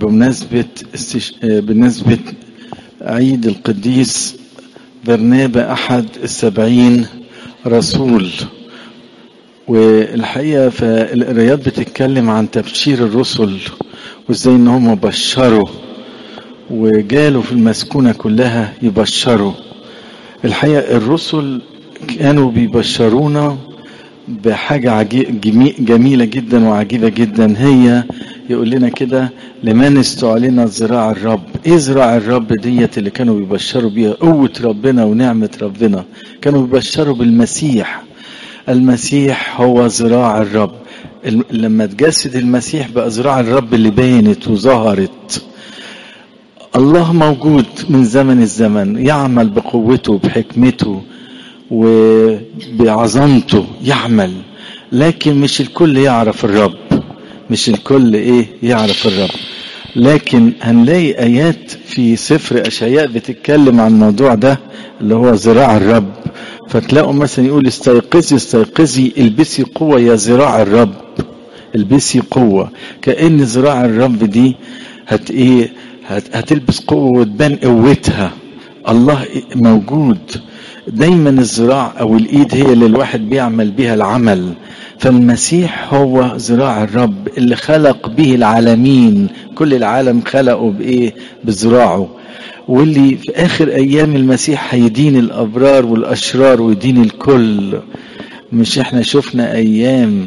بمناسبة استش... بالنسبة عيد القديس برنابا أحد السبعين رسول والحقيقة فالقرايات بتتكلم عن تبشير الرسل وازاي ان هم بشروا وجالوا في المسكونة كلها يبشروا الحقيقة الرسل كانوا بيبشرونا بحاجة جميلة جدا وعجيبة جدا هي يقول لنا كده لمن استعلن ذراع الرب ايه ذراع الرب ديت اللي كانوا بيبشروا بيها قوة ربنا ونعمة ربنا كانوا بيبشروا بالمسيح المسيح هو ذراع الرب لما تجسد المسيح بقى ذراع الرب اللي بانت وظهرت الله موجود من زمن الزمن يعمل بقوته بحكمته وبعظمته يعمل لكن مش الكل يعرف الرب مش الكل ايه يعرف الرب لكن هنلاقي ايات في سفر اشعياء بتتكلم عن الموضوع ده اللي هو ذراع الرب فتلاقوا مثلا يقول استيقظي استيقظي البسي قوة يا ذراع الرب البسي قوة كأن ذراع الرب دي هت ايه هت هتلبس قوة وتبان قوتها الله موجود دايما الذراع او الايد هي اللي الواحد بيعمل بيها العمل فالمسيح هو ذراع الرب اللي خلق به العالمين كل العالم خلقه بايه بذراعه واللي في اخر ايام المسيح هيدين الابرار والاشرار ويدين الكل مش احنا شفنا ايام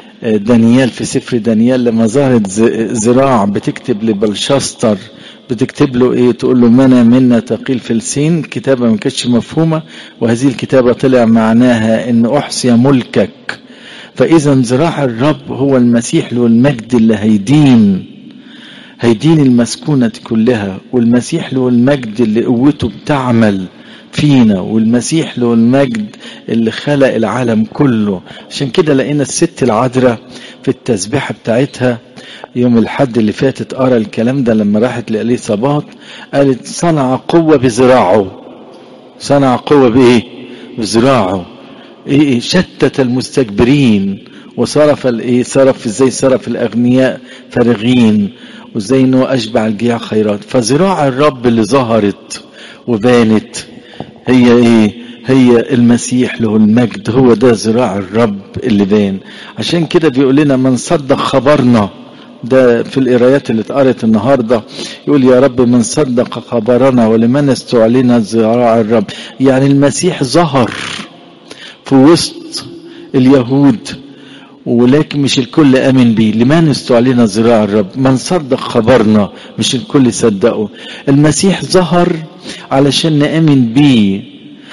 دانيال في سفر دانيال لما ظهرت ذراع بتكتب لبلشستر بتكتب له ايه تقول له منى منا تقيل فلسين كتابه ما كانتش مفهومه وهذه الكتابه طلع معناها ان احصي ملكك فاذا ذراع الرب هو المسيح له المجد اللي هيدين هيدين المسكونة كلها والمسيح له المجد اللي قوته بتعمل فينا والمسيح له المجد اللي خلق العالم كله عشان كده لقينا الست العذراء في التسبيحة بتاعتها يوم الحد اللي فاتت قرا الكلام ده لما راحت لإليصابات قالت صنع قوة بذراعه صنع قوة بإيه؟ بذراعه إيه شتت المستكبرين وصرف الايه صرف ازاي صرف الاغنياء فارغين وازاي انه اشبع الجياع خيرات فذراع الرب اللي ظهرت وبانت هي ايه هي المسيح له المجد هو ده ذراع الرب اللي بان عشان كده بيقول لنا من صدق خبرنا ده في القرايات اللي اتقرت النهارده يقول يا رب من صدق خبرنا ولمن استعلن ذراع الرب يعني المسيح ظهر في وسط اليهود ولكن مش الكل امن بيه لمن استعلن ذراع الرب من صدق خبرنا مش الكل صدقه المسيح ظهر علشان نامن بيه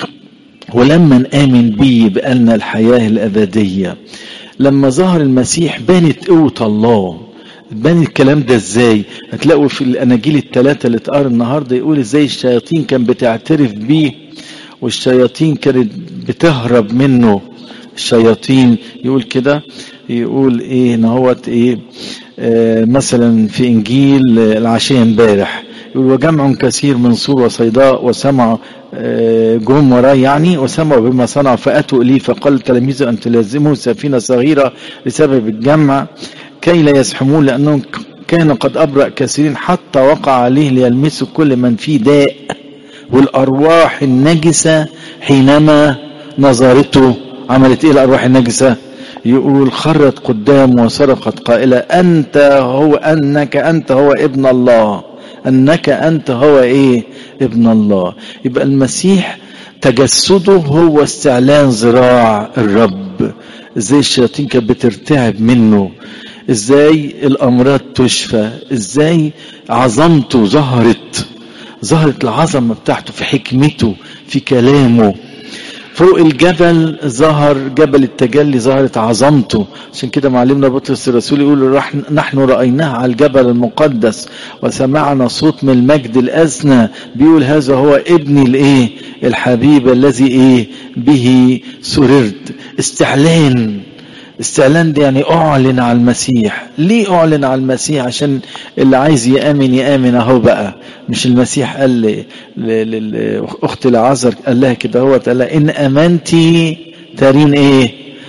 ولما نامن بيه بقالنا الحياه الابديه لما ظهر المسيح بانت قوه الله بان الكلام ده ازاي هتلاقوا في الاناجيل الثلاثه اللي اتقرا النهارده يقول ازاي الشياطين كان بتعترف بيه والشياطين كانت بتهرب منه الشياطين يقول كده يقول ايه نهوت ايه آه مثلا في انجيل العشيه امبارح يقول وجمع كثير من صور وصيداء وسمعوا آه جم وراه يعني وسمعوا بما صنعوا فاتوا اليه فقال تلاميذه ان تلازموا سفينه صغيره لسبب الجمع كي لا يزحمون لانهم كان قد ابرأ كثيرين حتى وقع عليه ليلمسوا كل من فيه داء والارواح النجسه حينما نظرته عملت ايه الارواح النجسه يقول خرت قدام وصرخت قائلة أنت هو أنك أنت هو ابن الله أنك أنت هو إيه ابن الله يبقى المسيح تجسده هو استعلان ذراع الرب ازاي الشياطين كانت بترتعب منه ازاي الامراض تشفى ازاي عظمته ظهرت ظهرت العظمه بتاعته في حكمته في كلامه فوق الجبل ظهر جبل التجلي ظهرت عظمته عشان كده معلمنا بطرس الرسول يقول نحن رأيناه على الجبل المقدس وسمعنا صوت من المجد الأسنى بيقول هذا هو ابني الايه الحبيب الذي ايه به سررت استعلان استعلان ده يعني اعلن على المسيح ليه اعلن على المسيح عشان اللي عايز يامن يامن اهو بقى مش المسيح قال لاخت العذر قال لها كده هو قال لها ان امنتي ترين ايه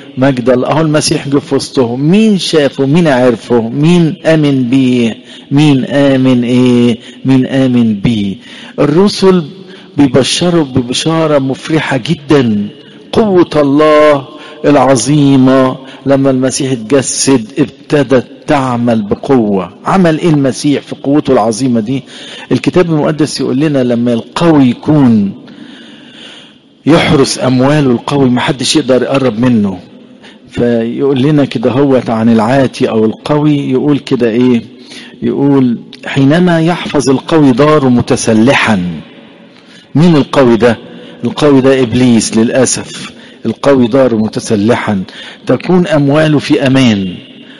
مجد الله اهو المسيح جه في وسطهم مين شافه مين عرفه مين امن بيه مين امن ايه مين امن بيه الرسل بيبشروا ببشاره مفرحه جدا قوه الله العظيمه لما المسيح اتجسد ابتدت تعمل بقوة عمل ايه المسيح في قوته العظيمة دي الكتاب المقدس يقول لنا لما القوي يكون يحرس امواله القوي محدش يقدر يقرب منه فيقول لنا كده هوت عن العاتي او القوي يقول كده ايه يقول حينما يحفظ القوي داره متسلحا مين القوي ده القوي ده ابليس للاسف القوي داره متسلحا تكون امواله في امان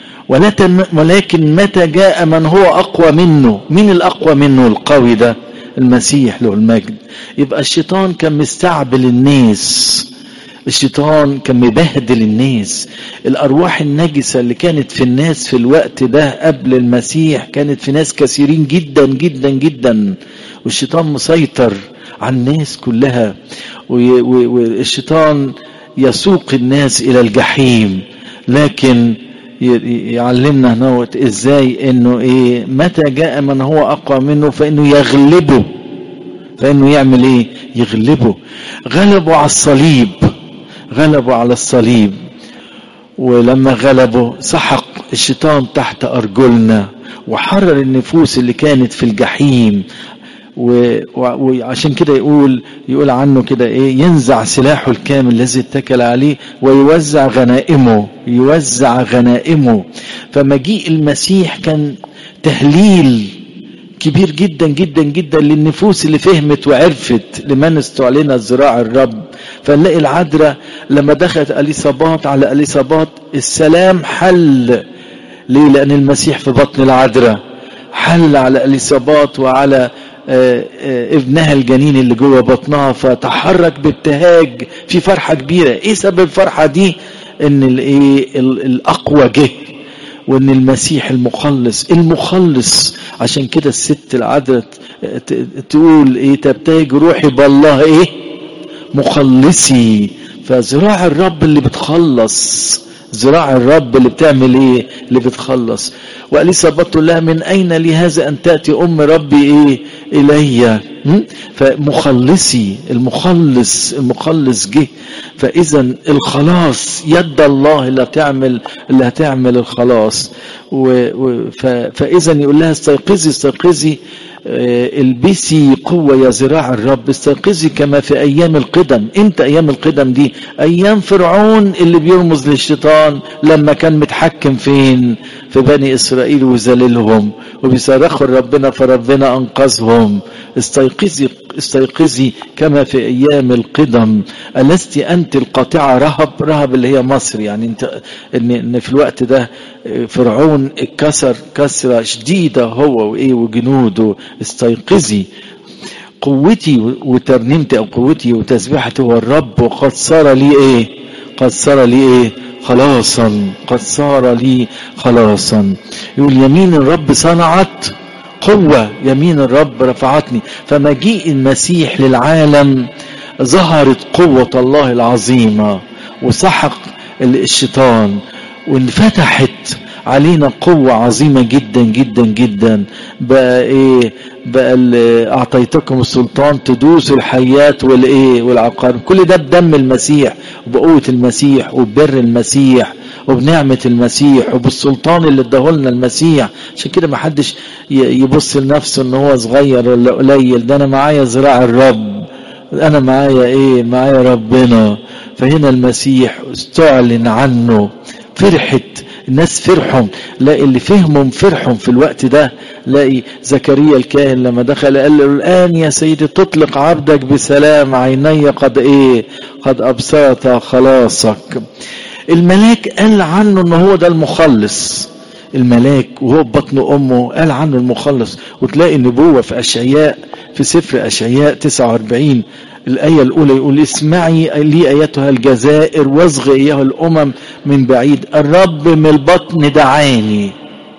ولكن متى جاء من هو اقوى منه مين الاقوى منه القوي ده المسيح له المجد يبقى الشيطان كان مستعبل الناس الشيطان كان مبهدل الناس الارواح النجسه اللي كانت في الناس في الوقت ده قبل المسيح كانت في ناس كثيرين جدا جدا جدا والشيطان مسيطر على الناس كلها والشيطان يسوق الناس الى الجحيم لكن يعلمنا هنوت ازاي انه ايه متى جاء من هو اقوى منه فانه يغلبه فانه يعمل ايه يغلبه غلبوا على الصليب غلبوا على الصليب ولما غلبوا سحق الشيطان تحت ارجلنا وحرر النفوس اللي كانت في الجحيم وعشان كده يقول يقول عنه كده ايه ينزع سلاحه الكامل الذي اتكل عليه ويوزع غنائمه يوزع غنائمه فمجيء المسيح كان تهليل كبير جدا جدا جدا للنفوس اللي فهمت وعرفت لمن استعلن ذراع الرب فنلاقي العذراء لما دخلت اليصابات على اليصابات السلام حل ليه لان المسيح في بطن العذراء حل على اليصابات وعلى ابنها الجنين اللي جوه بطنها فتحرك بابتهاج في فرحة كبيرة ايه سبب الفرحة دي ان الايه الاقوى جه وان المسيح المخلص المخلص عشان كده الست العذراء تقول ايه تبتهج روحي بالله ايه مخلصي فذراع الرب اللي بتخلص ذراع الرب اللي بتعمل ايه اللي بتخلص واليسابات تقول لها من اين لي هذا ان تاتي ام ربي ايه الي فمخلصي المخلص المخلص جه فاذا الخلاص يد الله اللي هتعمل اللي هتعمل الخلاص فاذا يقول لها استيقظي استيقظي البسي قوة يا ذراع الرب استيقظي كما في أيام القدم امتى أيام القدم دي أيام فرعون اللي بيرمز للشيطان لما كان متحكم فين في بني إسرائيل وذللهم وبيصرخوا لربنا فربنا أنقذهم استيقظي استيقظي كما في أيام القدم ألست أنت القاطعة رهب رهب اللي هي مصر يعني انت ان, إن في الوقت ده فرعون اتكسر كسرة شديدة هو وإيه وجنوده استيقظي قوتي وترنيمتي أو قوتي وتسبيحتي هو الرب وقد صار لي إيه قد صار لي إيه خلاصا قد صار لي خلاصا يقول يمين الرب صنعت قوة يمين الرب رفعتني فمجيء المسيح للعالم ظهرت قوة الله العظيمة وسحق الشيطان وانفتحت علينا قوة عظيمة جدا جدا جدا بقى ايه بقى اعطيتكم السلطان تدوسوا الحيات والايه والعقارب كل ده بدم المسيح وبقوة المسيح وببر المسيح وبنعمة المسيح وبالسلطان اللي اداهولنا المسيح عشان كده ما حدش يبص لنفسه ان هو صغير ولا قليل ده انا معايا ذراع الرب انا معايا ايه معايا ربنا فهنا المسيح استعلن عنه فرحت الناس فرحهم لاقي اللي فهمهم فرحهم في الوقت ده لاقي زكريا الكاهن لما دخل قال له الآن يا سيدي تطلق عبدك بسلام عيني قد ايه قد أبصرت خلاصك الملاك قال عنه ان هو ده المخلص الملاك وهو بطن امه قال عنه المخلص وتلاقي النبوة في اشعياء في سفر اشعياء 49 الآية الأولى يقول اسمعي لي أيتها الجزائر واصغ إياها الأمم من بعيد الرب من البطن دعاني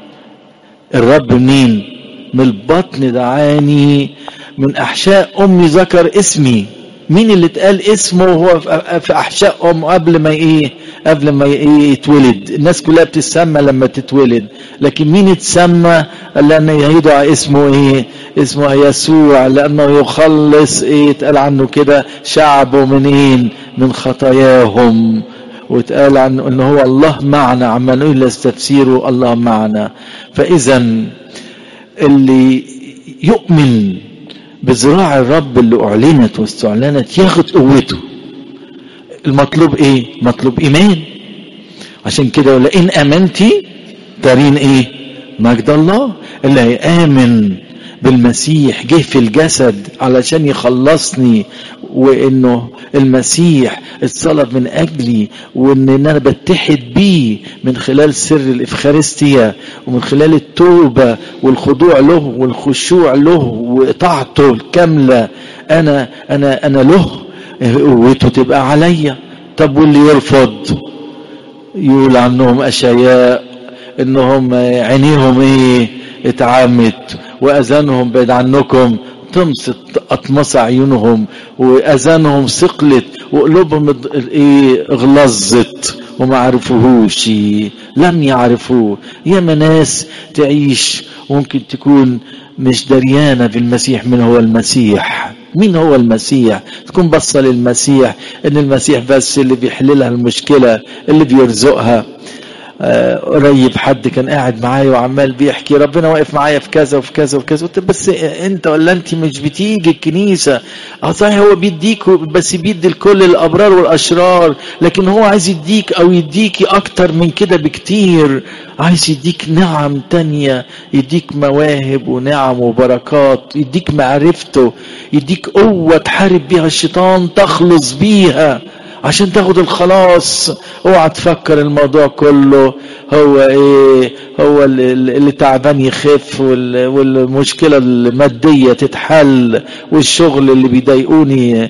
الرب منين من البطن دعاني من أحشاء أمي ذكر اسمي مين اللي اتقال اسمه وهو في احشائهم قبل ما ايه قبل ما إيه يتولد الناس كلها بتسمى لما تتولد لكن مين اتسمى لان يدعى اسمه ايه اسمه يسوع لانه يخلص ايه اتقال عنه كده شعبه منين من خطاياهم واتقال عنه ان هو الله معنا عمالين يستفسيروا الله معنا فاذا اللي يؤمن بذراع الرب اللي اعلنت واستعلنت ياخد قوته المطلوب ايه مطلوب ايمان عشان كده لئن امنتي دارين ايه مجد الله اللي هيامن بالمسيح جه في الجسد علشان يخلصني وانه المسيح اتصلب من اجلي وان انا بتحد بيه من خلال سر الافخارستيا ومن خلال التوبه والخضوع له والخشوع له واطاعته الكامله انا انا انا له قوته تبقى عليا طب واللي يرفض يقول عنهم اشياء انهم عينيهم ايه اتعامت واذانهم بعد عنكم تمس اطمس عيونهم واذانهم ثقلت وقلوبهم ايه غلظت وما عرفوهوش لم يعرفوه ياما ناس تعيش ممكن تكون مش دريانة بالمسيح من هو المسيح مين هو المسيح تكون بصة للمسيح ان المسيح بس اللي بيحللها المشكلة اللي بيرزقها آه قريب حد كان قاعد معايا وعمال بيحكي ربنا واقف معايا في كذا وفي كذا وفي كذا قلت بس انت ولا انت مش بتيجي الكنيسه اه صحيح هو بيديك بس بيدي لكل الابرار والاشرار لكن هو عايز يديك او يديكي اكتر من كده بكتير عايز يديك نعم تانية يديك مواهب ونعم وبركات يديك معرفته يديك قوة تحارب بيها الشيطان تخلص بيها عشان تاخد الخلاص اوعى تفكر الموضوع كله هو ايه هو اللي, اللي تعبان يخف والمشكله الماديه تتحل والشغل اللي بيضايقوني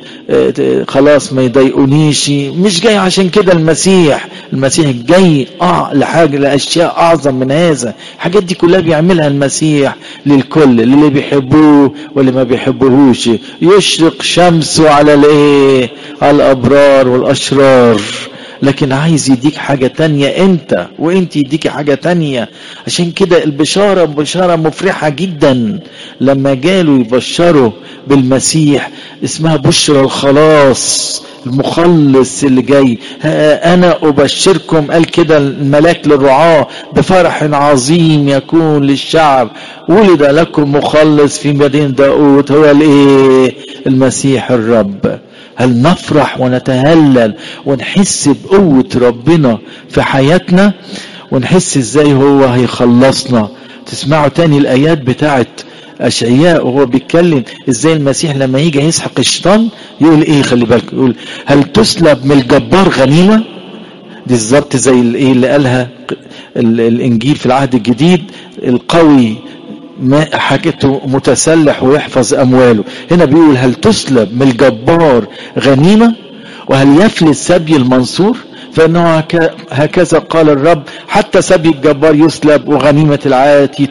خلاص ما يضايقونيش مش جاي عشان كده المسيح المسيح جاي اه لحاجه لاشياء اعظم من هذا الحاجات دي كلها بيعملها المسيح للكل للي بيحبوه واللي ما بيحبوهوش يشرق شمسه على الايه على الابرار والاشرار لكن عايز يديك حاجة تانية انت وانت يديك حاجة تانية عشان كده البشارة بشارة مفرحة جدا لما جالوا يبشروا بالمسيح اسمها بشرى الخلاص المخلص اللي جاي انا ابشركم قال كده الملاك للرعاة بفرح عظيم يكون للشعب ولد لكم مخلص في مدينة داود هو الايه المسيح الرب هل نفرح ونتهلل ونحس بقوة ربنا في حياتنا ونحس ازاي هو هيخلصنا تسمعوا تاني الايات بتاعت اشعياء وهو بيتكلم ازاي المسيح لما يجي يسحق الشيطان يقول ايه خلي بالك يقول هل تسلب من الجبار غنيمه دي بالظبط زي الايه اللي قالها الانجيل في العهد الجديد القوي ما حاجته متسلح ويحفظ امواله هنا بيقول هل تسلب من الجبار غنيمه وهل يفلت سبي المنصور فانه هكذا قال الرب حتى سبي الجبار يسلب وغنيمه العاتي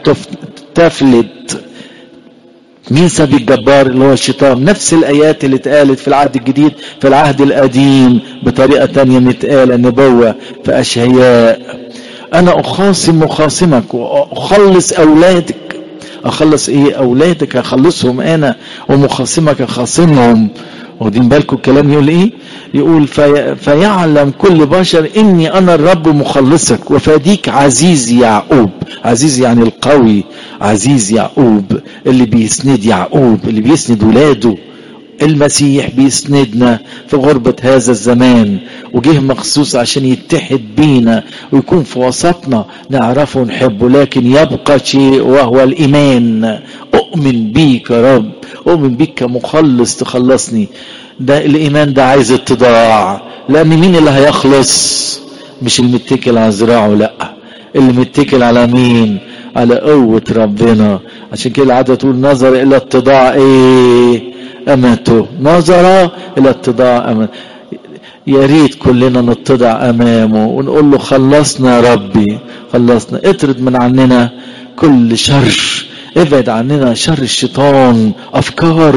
تفلت مين سبي الجبار اللي هو الشيطان نفس الايات اللي اتقالت في العهد الجديد في العهد القديم بطريقه تانية متقاله نبوه في اشعياء انا اخاصم مخاصمك واخلص اولادك اخلص ايه اولادك اخلصهم انا ومخاصمك اخاصمهم واخدين بالكم الكلام يقول ايه يقول في فيعلم كل بشر اني انا الرب مخلصك وفاديك عزيز يعقوب عزيز يعني القوي عزيز يعقوب اللي بيسند يعقوب اللي بيسند ولاده المسيح بيسندنا في غربة هذا الزمان وجه مخصوص عشان يتحد بينا ويكون في وسطنا نعرفه ونحبه لكن يبقى شيء وهو الإيمان أؤمن بيك يا رب أؤمن بيك كمخلص تخلصني ده الإيمان ده عايز اتضاع لأن مين اللي هيخلص مش المتكل على ذراعه لأ اللي متكل على مين على قوة ربنا عشان كده العادة تقول نظر إلى اتضاع إيه أمته نظر إلى اتضاع أمته يا ريت كلنا نتضع أمامه ونقول له خلصنا يا ربي خلصنا اطرد من عننا كل شر ابعد عننا شر الشيطان أفكاره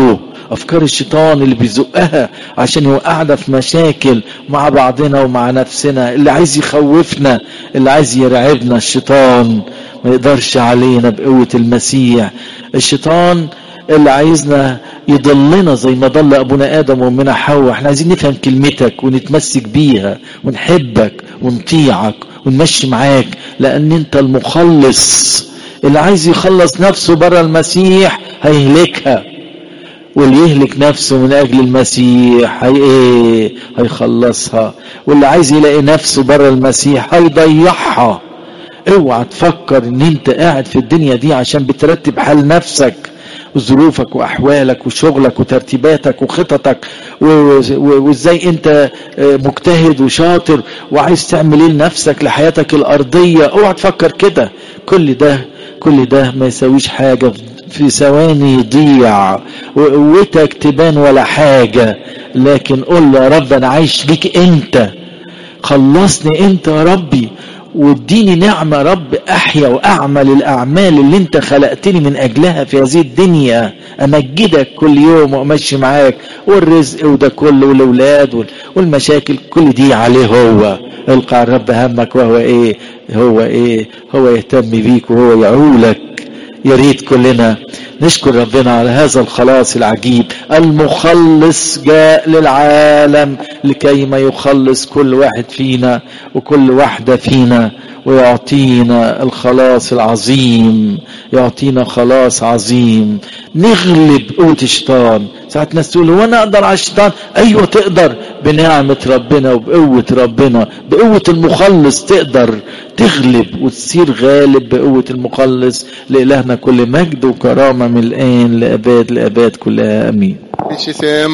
افكار الشيطان اللي بيزقها عشان يوقعنا في مشاكل مع بعضنا ومع نفسنا اللي عايز يخوفنا اللي عايز يرعبنا الشيطان ما يقدرش علينا بقوة المسيح الشيطان اللي عايزنا يضلنا زي ما ضل ابونا ادم وامنا حواء احنا عايزين نفهم كلمتك ونتمسك بيها ونحبك ونطيعك ونمشي معاك لان انت المخلص اللي عايز يخلص نفسه بره المسيح هيهلكها واللي يهلك نفسه من اجل المسيح هي ايه هيخلصها واللي عايز يلاقي نفسه بره المسيح هيضيعها اوعى تفكر ان انت قاعد في الدنيا دي عشان بترتب حال نفسك ظروفك واحوالك وشغلك وترتيباتك وخططك وازاي انت مجتهد وشاطر وعايز تعمل ايه لنفسك لحياتك الارضيه اوعى تفكر كده كل ده كل ده ما يسويش حاجه في ثواني يضيع وقوتك تبان ولا حاجه لكن قول يا رب انا عايش ليك انت خلصني انت يا ربي واديني نعمة رب أحيا وأعمل الأعمال اللي أنت خلقتني من أجلها في هذه الدنيا أمجدك كل يوم وأمشي معاك والرزق وده كله والأولاد والمشاكل كل دي عليه هو القى الرب همك وهو إيه هو إيه هو يهتم بيك وهو يعولك يا ريت كلنا نشكر ربنا على هذا الخلاص العجيب المخلص جاء للعالم لكي ما يخلص كل واحد فينا وكل واحدة فينا ويعطينا الخلاص العظيم يعطينا خلاص عظيم نغلب قوة الشيطان ساعات ناس تقول هو انا اقدر على الشيطان ايوه تقدر بنعمة ربنا وبقوة ربنا بقوة المخلص تقدر تغلب وتصير غالب بقوة المخلص لإلهنا كل مجد وكرامة من الآن لأباد لأباد كلها أمين